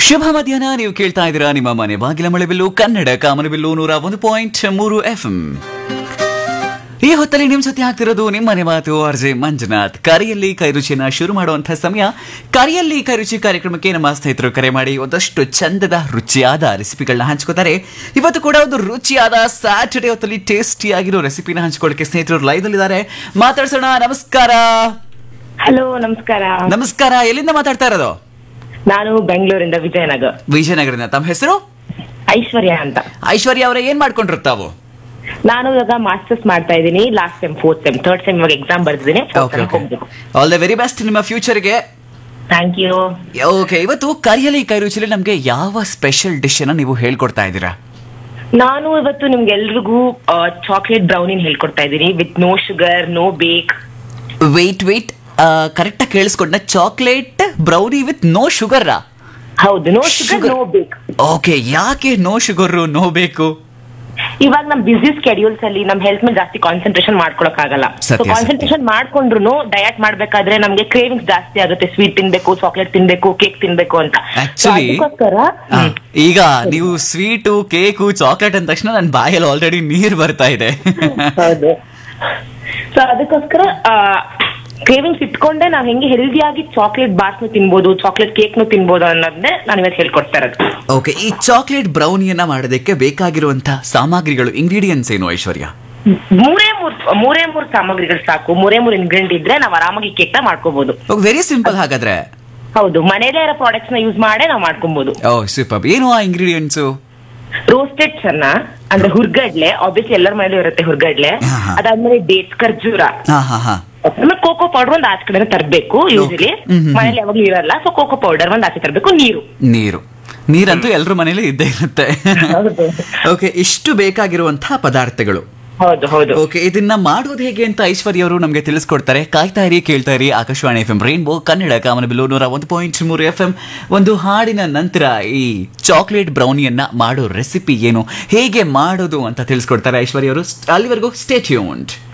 ಶುಭ ಮಧ್ಯಾಹ್ನ ನೀವು ಕೇಳ್ತಾ ಇದ್ದೀರಾ ನಿಮ್ಮ ಮನೆ ಬಾಗಿಲ ಮಳೆಬಿಲ್ಲು ಕನ್ನಡ ಕಾಮನಬಿಲ್ಲು ನೂರ ಒಂದು ಪಾಯಿಂಟ್ ಮೂರು ಎಫ್ ಈ ಹೊತ್ತಲ್ಲಿ ನಿಮ್ ಜೊತೆ ಆಗ್ತಿರೋದು ನಿಮ್ಮನೆ ಮಾತು ಆರ್ಜೆ ಮಂಜುನಾಥ್ ಕರೆಯಲ್ಲಿ ಕೈರುಚಿಯನ್ನ ಶುರು ಮಾಡುವಂತಹ ಸಮಯ ಕರೆಯಲ್ಲಿ ಕೈರುಚಿ ಕಾರ್ಯಕ್ರಮಕ್ಕೆ ನಮ್ಮ ಸ್ನೇಹಿತರು ಕರೆ ಮಾಡಿ ಒಂದಷ್ಟು ಚಂದದ ರುಚಿಯಾದ ರೆಸಿಪಿಗಳನ್ನ ಹಂಚ್ಕೋತಾರೆ ಇವತ್ತು ಕೂಡ ಒಂದು ರುಚಿಯಾದ ಸ್ಯಾಟರ್ಡೇ ಹೊತ್ತಲ್ಲಿ ಟೇಸ್ಟಿ ಆಗಿರೋ ರೆಸಿಪಿನ ಹಂಚ್ಕೊಳ್ಳಿಕ್ಕೆ ಸ್ನೇಹಿತರು ಲೈವ್ ಇದ್ದಾರೆ ಮಾತಾಡ್ಸೋಣ ನಮಸ್ಕಾರ ಹಲೋ ನಮಸ್ಕಾರ ನಮಸ್ಕಾರ ಎಲ್ಲಿಂದ ಮಾತಾಡ್ತಾ ಇರೋದು ನಾನು ಬೆಂಗಳೂರಿಂದ ವಿಜಯನಗರ್ ವಿಜಯನಗರದಿಂದ ತಮ್ಮ ಹೆಸರು ಐಶ್ವರ್ಯ ಅಂತ ಐಶ್ವರ್ಯ ಅವರೇ ಏನ್ ಮಾಡ್ಕೊಂಡಿರು ತಾವು ನಾನು ಇವಾಗ ಮಾಸ್ಟರ್ಸ್ ಮಾಡ್ತಾ ಇದ್ದೀನಿ last sem fourth sem third sem ಇವಾಗ ಎಕ್ಸಾಮ್ ಬರ್ತಿದ್ದೀನಿ okay okay all the very best ನಿಮ್ಮ ಫ್ಯೂಚರ್ಗೆ ಥ್ಯಾಂಕ್ ಯು ಓಕೆ ಇವತ್ತು ಕರಿಯಲಿ ಕೈರುಚಿಲಿ ನಮ್ಗೆ ಯಾವ ಸ್ಪೆಷಲ್ ಡಿಶ್ ಅನ್ನ ನೀವು ಹೇಳ್ಕೊಡ್ತಾ ಇದ್ದೀರಾ ನಾನು ಇವತ್ತು ನಿಮ್ಗೆಲ್ರಿಗೂ ಚಾಕ್ಲೇಟ್ ಬ್ರೌನಿನ್ ಹೇಳ್ಕೊಡ್ತಾ ಇದ್ದೀನಿ with no sugar no bake wait wait correct ಆಗಿ ಕೇಳಿಸ್ಕೊಂಡ chocolate brownie with no sugar ಹೌದು no sugar Sugar. No bake okay ಯಾಕೆ ನೋ ಶುಗರ್ ನೋ ಬೇಕು ಇವಾಗ ನಮ್ ಬಿಸಿ ಸ್ಕೆಡ್ಯೂಲ್ಸ್ ಅಲ್ಲಿ ನಮ್ ಹೆಲ್ತ್ ಮೇಲೆ ಜಾಸ್ತಿ ಕಾನ್ಸಂಟ್ರೇಷನ್ ಮಾಡ್ಕೊಳಕ್ ಆಗಲ್ಲ ಸತ್ಯ, ಸತ್ಯ. ಕಾನ್ಸಂಟ್ರೇಷನ್ ಮಾಡ್ಕೊಂಡ್ರು ಡಯಟ್ ಮಾಡ್ಬೇಕಾದ್ರೆ ನಮ್ಗೆ ಕ್ರೇವಿಂಗ್ಸ್ ಜಾಸ್ತಿ ಆಗುತ್ತೆ ಸ್ವೀಟ್ ತಿನ್ಬೇಕು ಚಾಕ್ಲೇಟ್ ತಿನ್ಬೇಕು ಕೇಕ್ ತಿನ್ಬೇಕು ಅಂತ So Actually, ಅದಕ್ಕೋಸ್ಕರ ಆ, ಈಗ ನೀವು ಸ್ವೀಟು ಕೇಕು ಚಾಕ್ಲೇಟ್ ಅಂದ ತಕ್ಷಣ ನನ್ನ ಬಾಯಲ್ಲಿ ಆಲ್ರೆಡಿ ನೀರ್ ಬರ್ತಾ ಇದೆ ಹೌದು ಸೊ ಅದಕ್ಕೋಸ್ಕರ ಕ್ರೇವಿಂಗ್ಸ್ ಇಟ್ಕೊಂಡೆ ನಾವ್ ಹೆಂಗೆ ಹೆಲ್ದಿಯಾಗಿ ಚಾಕ್ಲೇಟ್ ಬಾರ್ಸ್ ತಿನ್ಬೋದು ಚಾಕ್ಲೇಟ್ ಕೇಕ್ ನು ತಿನ್ಬೋದು ಅನ್ನೋದನ್ನೇ ನಾನು ಇವತ್ತು ಹೇಳ್ಕೊಡ್ತಾ ಇರೋದು ಓಕೆ ಈ ಚಾಕ್ಲೇಟ್ ಬ್ರೌನಿಯನ್ನ ಮಾಡೋದಕ್ಕೆ ಬೇಕಾಗಿರುವಂತಹ ಸಾಮಗ್ರಿಗಳು ಇಂಗ್ರೀಡಿಯೆಂಟ್ಸ್ ಏನು ಐಶ್ವರ್ಯ ಮೂರೇ ಮೂರ್ ಮೂರೇ ಮೂರ್ ಸಾಮಗ್ರಿಗಳು ಸಾಕು ಮೂರೇ ಮೂರ್ ಇಂಗ್ರೀಡಿಯಂಟ್ ಇದ್ರೆ ನಾವ್ ಆರಾಮಾಗಿ ಕೇಕ್ ನ ಮಾಡ್ಕೋಬಹುದು ವೆರಿ ಸಿಂಪಲ್ ಹಾಗಾದ್ರೆ ಹೌದು ಮನೇಲೇ ಇರೋ ಪ್ರಾಡಕ್ಟ್ಸ್ ನ ಯೂಸ್ ಮಾಡೇ ನಾವ್ ಮಾಡ್ಕೊಬಹುದು ಓ ಸೂಪರ್ ಏನು ಆ ಇಂಗ್ರೀಡಿಯೆಂಟ್ಸ್ ರೋಸ್ಟೆಡ್ ಚೆನ್ನ ಅಂದ್ರೆ ಹುರ್ಗಡ್ಲೆ ಆಬ್ವಿಯಸ್ಲಿ ಎಲ್ಲರ ಮನೇಲೂ ಇರುತ್ತೆ ಹುರ್ಗಡ್ಲೆ ಹಾ, ಹಾ. ಅದಾದ್ಮೇಲೆ ಡೇಟ್ಸ್ ಖರ್ಜೂರ ಹಾ ಹಾ ಹಾ ಆಮೇಲೆ ಕೋಕೋ ಪೌಡರ್ ಒಂದ್ ಆಚೆ ಕಡೆ ತರಬೇಕು ಯೂಶಲಿ ಹ್ಮ್, ಹ್ಮ್, ಹ್ಮ್. ಮನೇಲಿ ಯಾವಾಗ್ಲೂ ಇರಲ್ಲ ಸೊ ಕೋಕೋ ಪೌಡರ್ ಒಂದ್ ಆಚೆ ತರಬೇಕು ನೀರು ನೀರು ನೀರಂತೂ ಎಲ್ಲರ ಮನೇಲಿ ಇದ್ದೇ ಇರುತ್ತೆ ಹೌದು. ಓಕೆ ಇಷ್ಟು ಬೇಕಾಗಿರುವಂತಹ ಪದಾರ್ಥಗಳು ಹೌದು ಹೌದು ಓಕೆ ಇದನ್ನ ಮಾಡೋದು ಹೇಗೆ ಅಂತ ಐಶ್ವರ್ಯ ಅವರು ನಮಗೆ ತಿಳಿಸ್ಕೊಡ್ತಾರೆ ಕಾಯ್ತಾ ಇರಿ ಕೇಳ್ತಾ ಇರಿ Akashvani F M rainbow Kannada ಕಾಮನಬಿಲ್ಲು ನೂರ ಒಂದು ಪಾಯಿಂಟ್ ಮೂರು ಎಫ್ ಎಂ ಒಂದು ಹಾಡಿನ ನಂತರ ಈ ಚಾಕ್ಲೇಟ್ ಬ್ರೌನಿಯನ್ನ ಮಾಡೋ ರೆಸಿಪಿ ಏನು ಹೇಗೆ ಮಾಡೋದು ಅಂತ ತಿಳಿಸ್ಕೊಡ್ತಾರೆ ಐಶ್ವರ್ಯ ಅವರು ಅಲ್ಲಿವರೆಗೂ ಸ್ಟೇ ಟ್ಯೂನ್ಡ್